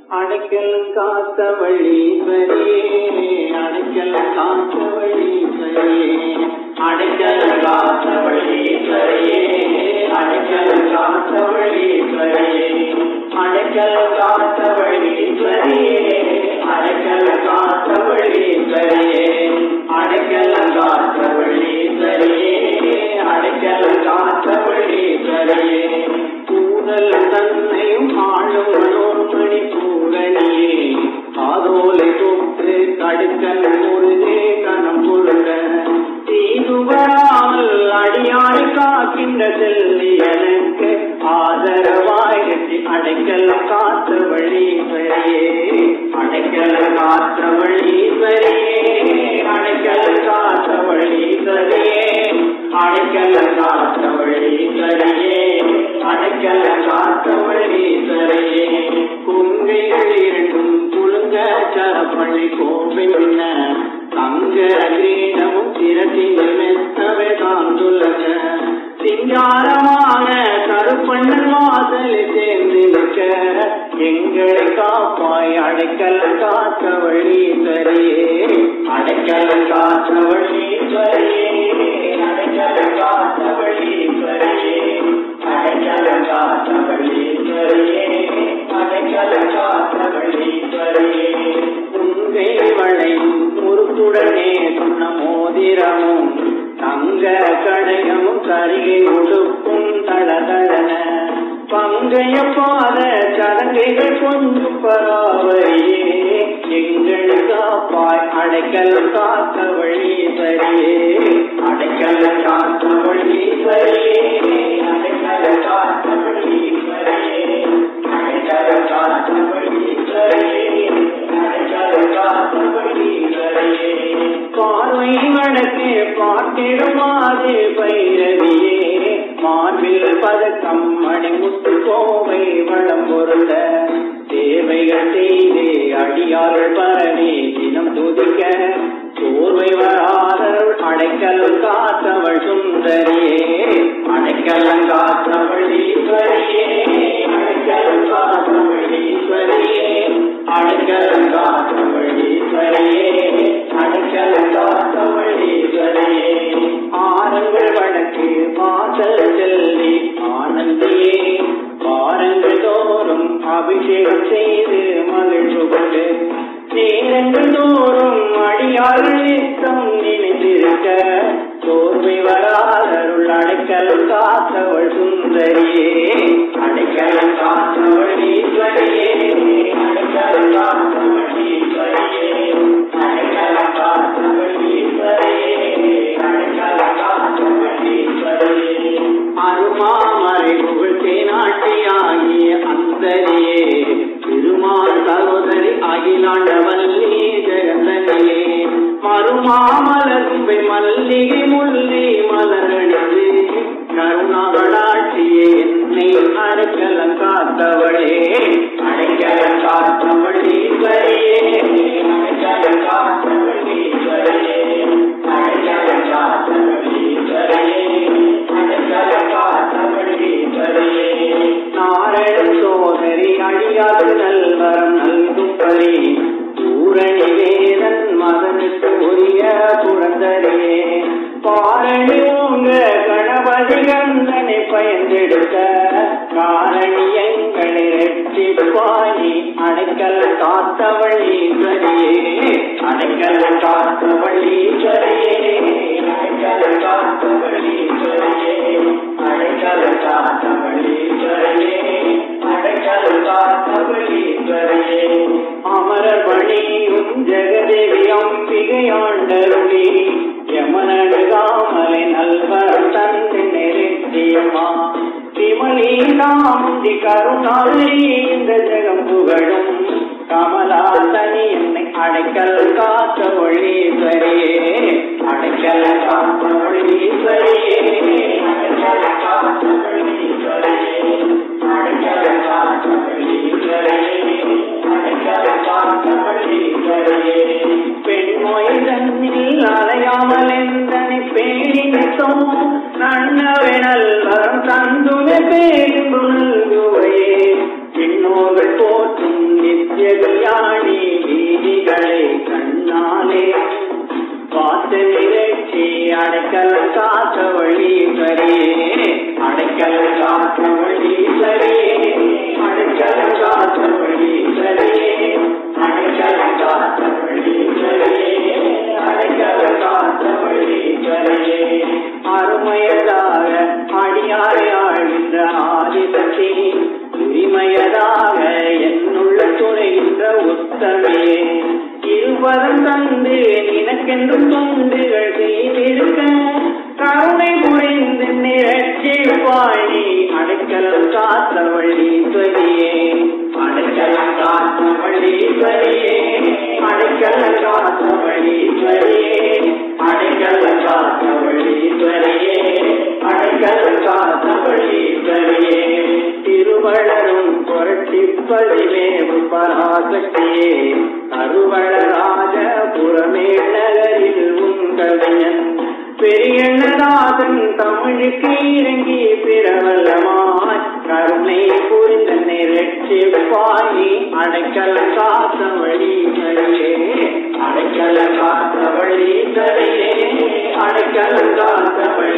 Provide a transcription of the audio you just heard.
அடைக்கல் காத்த வழீஸ்வரியே அடைக்கல் காத்த வழீஸ்வரியே அடைக்கல் காத்த வழீஸ்வரியே அடைக்கல் காத்த வழீஸ்வரியே அடைக்கல் காத்த வழீஸ்வரியே அடைக்கல் காத்த வழீஸ்வரியே அடைக்கல் காத்த வழீஸ்வரியே அடைக்கல் காத்த வழீஸ்வரியே கூதல் தன்னையும் ஆளும் மனோன்மணி பூரணியே காதோலை தொற்று கடுக்கல் முருகே கணம் பொருக தீதுவராமல் அடியாய் காக்கின்ற செல்லி எனக்கு ஆதரவாய் எட்டி அடைக்கல் காத்த வழீஸ்வரியே அடைக்கல் காத்த வழீஸ்வரியே அடைக்கல் காத்த வழீஸ்வரியே அடைக்கல் காத்த வழீஸ்வரியே அடைக்கல் காத்த வழீஸ்வரியே குங்கைகள் இரண்டும் குலுங்க சரப்பள்ளி கோப்பை முன்ன தங்க கிரீடமும் திரட்டிகள் மெத்தவை தான் சொல்லுங்க சிங்காரமான கருப்பண்ணன் வாசலில் சேர்ந்திருக்க எங்களை காப்பாய் அடைக்கல் காத்த வழீஸ்வரியே அடைக்கல் காத்த வழீஸ்வரியே அடைக்கல் காத்த வழீஸ்வரியே அடைக்கல் காத்த வழீஸ்வரியே அடைக்கல் காத்த வழீஸ்வரியே உங்கை வளையும் முறுக்குடனே சொன்ன மோதிரமும் தங்க கடையமும் கருகை உடுப்பும் தளதளன பங்கைய பாத சடங்கைகள் கொஞ்சம் பராவரியே எங்கள் காப்பாய் அடைக்கல் காத்த வழி சரியே அடைக்கல் காத்த வழி சரியே அடைக்கல் காத்த வழி சரியே அடைக்கல் காத்த வழி சரியே அடைக்கல் காத்த வழி சரியே பார்வை வடக்கு பார்த்திடுமாறு பைரவியே மார்பில் பதக்கம் மணிமுத்து கோவை வளம் பொருள தேவைகள் செய்து அடியார்கள் பரவி தினம் துதிக்க சோர்வை வராதருள் அடைக்கல் காத்தவள் சுந்தரியே அடைக்கல் காத்தவள் ஈஸ்வரியே அடைக்கல் காத்தவள் ஈஸ்வரியே அடைக்கல் காத்தவள் ஈஸ்வரியே அடைக்கல் காத்தவள் ஈஸ்வரியே ஆரங்கள் வழக்கு வாசல் செல்வி ஆனந்தியே வாரங்கள் தோறும் அபிஷேகம் செய்து மகிழ்வு கொண்டு நேரங்கள் தோறும் அடியார்கள் நித்தம் நினைத்திருக்க சோர்வை வராதருள் அடைக்கல் காத்தவள் சுந்தரியே அடைக்கல் காத்தவள் ஈஸ்வரியே அடைக்கல் காத்தவள் ஈஸ்வரியே அடைக்கல் காத்தவள் ஈஸ்வரியே அடைக்கல் காத்தவள் ஈஸ்வரியே அருமாமறை புகழ்த்தே நாட்டியாகிய அந்தரியே திருமால் சகோதரி அகிலாண்டவல்லி ஜெகந்தனியே மறுமாமலர்பை மல்லிகை முல்லி மலரணிந்து கருணாகடாட்சியே என்னை அடைக்கலம் காத்தவளே அடைக்கலம் காத்தவளே சரியே அடைக்கலம் காத்தவளே சரியே அடைக்கலம் காத்தவளே சரியே அடைக்கலம் காத்தவளே சரியே நாரண சோதரி அழியாது நல்வரம் நல்கும் பரி பூரணி வேதன் மதனுக்கு உரிய புரந்தரியே பாரணி உங்க கணபதி கந்தனை பயந்தெடுத்த காரணி எங்களை ரெட்டிப்பாயி அடைக்கல் காத்தவள் ஈஸ்வரியே அடைக்கல் காத்தவள் ஈஸ்வரியே அடைக்கல் காத்தவள் ஈஸ்வரியே அடைக்கல் காத்தவள் ஈஸ்வரியே அடைக்கல் காத்தவள் ஈஸ்வரியே அமரர் பணியும் ஜெகதேவி அம்பிகையாண்டருளி யமனடுகாமலை நல்வர் தந்து நெருங்கியம்மா விமலீலாமுந்தி கருணாளி இந்த ஜெகம் புகழும் கமலாசனி என்னை அடைக்கல் காத்த ஒளீஸ்வரியே அடைக்கல் காத்த ஒளீஸ்வரியே அடைக்கல் காத்த ஒளீஸ்வரியே அடைக்கல் காத்த ஒளீஸ்வரியே அடைக்கல் காத்த ஒளீஸ்வரியே பெண்மொய் தன்னில் அலையாமல் எந்தனை பேரித்தோம் நன்னவெனல் வரம் தந்துமே பேருந்துவையே பின்னோர்கள் போற்றும் நித்திய வழியே அடைக்கல் காத்தவழி சரியே அடைக்கல் காத்தவழி சரியே அடைக்கல் காத்தவழி சரியே அடைக்கல் காத்தவழி சரியே அருமையதாக அடியாரை ஆழ்கின்ற ஆதிசக்தி உரிமையதாக என்னுள்ள துணைகின்ற உத்தமையே இருபதம் தந்து நினக்கென்று தொண்டுகள் செய்திருக்க கருணை புரிந்து நிறச்சி பாழி அடைக்கல் காத்தவழி சரியே அடைக்கல் காத்தவழி சரியே அடைக்கல் காத்தவழி சரியே அடைக்கல் காத்தவழி சரியே அடைக்கல் காத்தவழி சரியே திருவளரும் புரட்சி பதிவேவு பராசக்தியே அருவளராஜ புறமே நகரில் உங்களையன் பெரியண்ணதாசன் தமிழுக்கு இறங்கி பிறவல்லமாய் கருணை புரிந்த நிறச்சி பாயி அடைக்கல் காத்த வழி சரியே அடைக்கல் காத்த வழி சரியே அடைக்கல் காத்த வழி